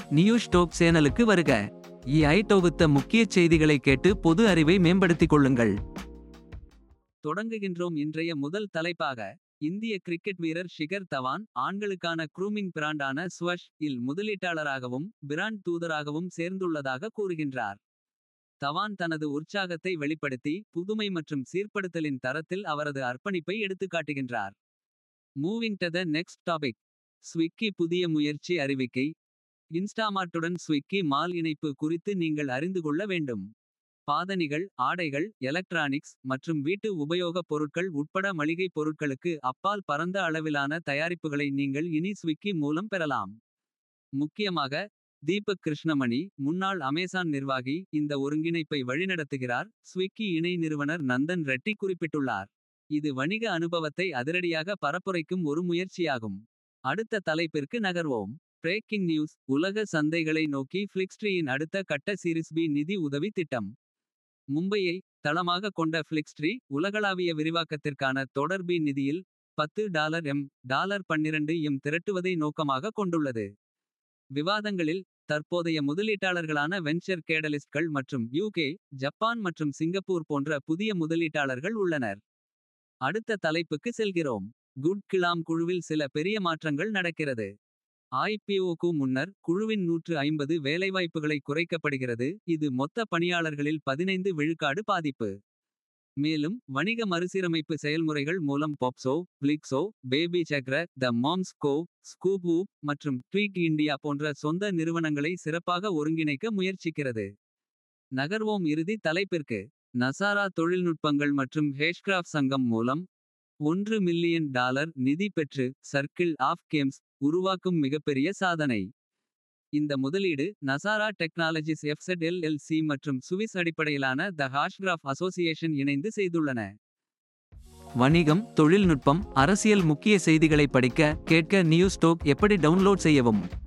news dope சேனலுக்கு வருக EI தொகுத்த முக்கிய செய்திகளை கேட்டு பொது அறிவை மேம்படுத்திக் கொள்ளுங்கள் தொடங்குகின்றோம் இன்றைய முதல் தலைப்பாக இந்திய கிரிக்கெட் வீரர் ஷிகர் தவான் ஆண்களுக்கான க்ரூமிங் பிராண்டான ஸ்வஷ் இல் முதலீட்டாளராகவும் பிராண்ட் தூதராகவும் சேர்ந்துள்ளதாக கூறுகின்றார் தவான் தனது உற்சாகத்தை வெளிப்படுத்தி புதுமை மற்றும் சீர்படுத்தலின் தரத்தில் அவரது அர்ப்பணிப்பை எடுத்துக்காட்டுகின்றார் moving to the next topic Swiggy புதிய முயற்சி அறிவிக்கை இன்ஸ்டாமார்ட்டுடன் ஸ்விக்கி மால் இணைப்பு குறித்து நீங்கள் அறிந்து கொள்ள வேண்டும் பாதணிகள் ஆடைகள் எலக்ட்ரானிக்ஸ் மற்றும் வீட்டு உபயோகப் பொருட்கள் உட்பட மளிகைப் பொருட்களுக்கு அப்பால் பரந்த அளவிலான தயாரிப்புகளை நீங்கள் இனி ஸ்விக்கி மூலம் பெறலாம் முக்கியமாக தீபக் கிருஷ்ணமணி முன்னாள் அமேசான் நிர்வாகி இந்த ஒருங்கிணைப்பை வழிநடத்துகிறார் ஸ்விக்கி இணை நிறுவனர் நந்தன் ரெட்டி குறிப்பிட்டுள்ளார் இது வணிக அனுபவத்தை அதிரடியாக பரப்புரைக்கும் ஒரு முயற்சியாகும் அடுத்த தலைப்பிற்கு நகர்வோம் பிரேக்கிங் நியூஸ் உலக சந்தைகளை நோக்கி ஃபிளிக்ஸ்ட்ரீயின் அடுத்த கட்ட சீரிஸ் பி நிதி உதவி திட்டம் மும்பையை தளமாக கொண்ட ஃபிளிக்ஸ்ட்ரீ உலகளாவிய விரிவாக்கத்திற்கான தொடர் பி நிதியில் பத்து டாலர் எம் டாலர் பன்னிரண்டு எம் திரட்டுவதை நோக்கமாக கொண்டுள்ளது விவாதங்களில் தற்போதைய முதலீட்டாளர்களான வென்ச்சர் கேடலிஸ்ட்கள் மற்றும் யூகே ஜப்பான் மற்றும் சிங்கப்பூர் போன்ற புதிய முதலீட்டாளர்கள் உள்ளனர் அடுத்த தலைப்புக்கு செல்கிறோம் குட் கிளாம் குழுவில் சில பெரிய மாற்றங்கள் நடக்கிறது ஐபிஓக்கு முன்னர் குழுவின் நூற்று ஐம்பது வேலைவாய்ப்புகளை குறைக்கப்படுகிறது இது மொத்த பணியாளர்களில் பதினைந்து விழுக்காடு பாதிப்பு மேலும் வணிக மறுசீரமைப்பு செயல்முறைகள் மூலம் Popxo Plixxo BabyChakra the Moms Co ScoopWhoop மற்றும் ட்வீக் இந்தியா போன்ற சொந்த நிறுவனங்களை சிறப்பாக ஒருங்கிணைக்க முயற்சிக்கிறது நகர்வோம் இறுதி தலைப்பிற்கு நசாரா தொழில்நுட்பங்கள் மற்றும் ஹேஷ்கிராஃப்ட் சங்கம் மூலம் ஒன்று மில்லியன் டாலர் நிதி பெற்று சர்க்கிள் ஆஃப் கேம்ஸ் உருவாக்கும் மிகப்பெரிய சாதனை இந்த முதலீடு நசாரா டெக்னாலஜிஸ் எஃப்செட் எல்எல்சி மற்றும் சுவிஸ் அடிப்படையிலான த ஹாஷ்கிராஃப் அசோசியேஷன் இணைந்து செய்துள்ளன வணிகம் தொழில்நுட்பம் அரசியல் முக்கிய செய்திகளை படிக்க கேட்க நியூஸ் டோக் எப்படி டவுன்லோட் செய்யவும்